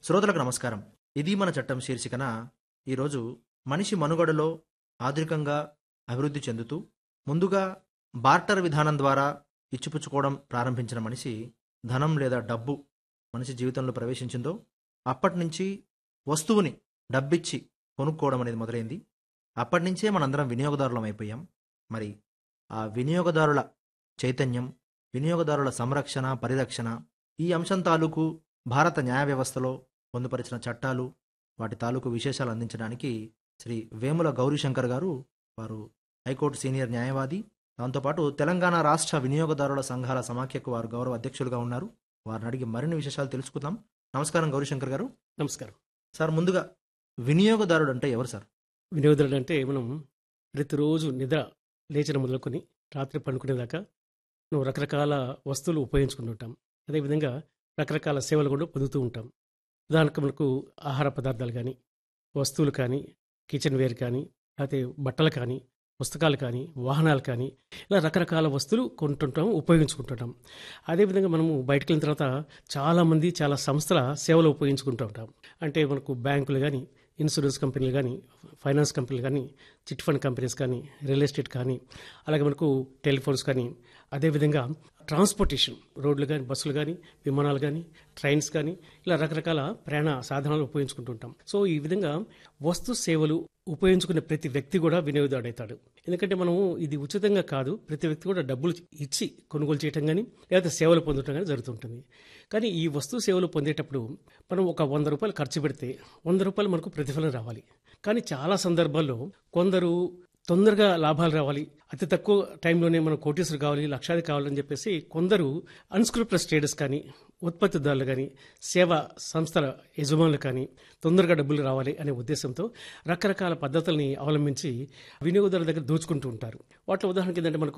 శ్రోతలకు నమస్కారం ఇది మన చట్టం శీర్షికన ఈరోజు మనిషి మనుగడలో ఆధునికంగా అభివృద్ధి చెందుతూ ముందుగా బార్టర్ విధానం ద్వారా ఇచ్చిపుచ్చుకోవడం ప్రారంభించిన మనిషి ధనం లేదా డబ్బు మనిషి జీవితంలో ప్రవేశించిందో అప్పటి నుంచి వస్తువుని డబ్బిచ్చి కొనుక్కోవడం అనేది మొదలైంది అప్పటి నుంచే మనందరం వినియోగదారులం అయిపోయాం మరి ఆ వినియోగదారుల చైతన్యం వినియోగదారుల సంరక్షణ పరిరక్షణ ఈ అంశం తాలూకు భారత న్యాయ వ్యవస్థలో పొందుపరిచిన చట్టాలు వాటి తాలూకు విశేషాలు అందించడానికి శ్రీ వేముల గౌరీశంకర్ గారు వారు హైకోర్టు సీనియర్ న్యాయవాది దాంతోపాటు తెలంగాణ రాష్ట్ర వినియోగదారుల సంఘాల సమాఖ్యకు వారు గౌరవ అధ్యక్షులుగా ఉన్నారు వారిని అడిగి మరిన్ని విశేషాలు తెలుసుకుందాం నమస్కారం గౌరీశంకర్ గారు నమస్కారం సార్ ముందుగా వినియోగదారుడు అంటే ఎవరు సార్ వినియోగదారుడు అంటే మనం ప్రతిరోజు నిద్ర లేచిన మొదలుకొని రాత్రి పండుకునేదాకా నువ్వు రకరకాల వస్తువులు ఉపయోగించుకుంటుంటాం అదేవిధంగా రకరకాల సేవలు కూడా పొందుతూ ఉంటాం ఉదాహరణకు మనకు ఆహార పదార్థాలు కానీ వస్తువులు కానీ కిచెన్ వేర్ కానీ లేకపోతే బట్టలు కానీ పుస్తకాలు కానీ వాహనాలు కానీ ఇలా రకరకాల వస్తువులు కొంటుంటాం ఉపయోగించుకుంటుంటాం అదేవిధంగా మనము బయటకు వెళ్ళిన తర్వాత చాలామంది చాలా సంస్థల సేవలు ఉపయోగించుకుంటూ ఉంటాం అంటే మనకు బ్యాంకులు కానీ ఇన్సూరెన్స్ కంపెనీలు కానీ ఫైనాన్స్ కంపెనీలు కానీ చిట్ ఫండ్ కంపెనీస్ కానీ రియల్ ఎస్టేట్ కానీ అలాగే మనకు టెలిఫోన్స్ కానీ అదేవిధంగా ట్రాన్స్పోర్టేషన్ రోడ్లు కానీ బస్సులు కానీ విమానాలు కానీ ట్రైన్స్ కానీ ఇలా రకరకాల ప్రయాణ సాధనాలు ఉపయోగించుకుంటుంటాం సో ఈ విధంగా వస్తు సేవలు ఉపయోగించుకునే ప్రతి వ్యక్తి కూడా వినియోగదారుడవుతాడు ఎందుకంటే మనము ఇది ఉచితంగా కాదు ప్రతి వ్యక్తి కూడా డబ్బులు ఇచ్చి కొనుగోలు చేయటం కానీ లేకపోతే సేవలు పొందటం కానీ జరుగుతుంటుంది కానీ ఈ వస్తు సేవలు పొందేటప్పుడు మనం ఒక వంద రూపాయలు ఖర్చు పెడితే వంద రూపాయలు మనకు ప్రతిఫలం రావాలి కానీ చాలా సందర్భాల్లో కొందరు తొందరగా లాభాలు రావాలి అతి తక్కువ టైంలోనే మనం కోటీసులు కావాలి లక్షాది కావాలని చెప్పేసి కొందరు అన్స్క్రిప్ట్ స్టేటస్ కానీ ఉత్పత్తిదారులు కానీ సేవా సంస్థల యజమానులు కానీ తొందరగా డబ్బులు రావాలి అనే ఉద్దేశంతో రకరకాల పద్ధతుల్ని అవలంబించి వినియోగదారుల దగ్గర దోచుకుంటూ ఉంటారు వాటిలో ఉదాహరణకి ఏంటంటే మనకు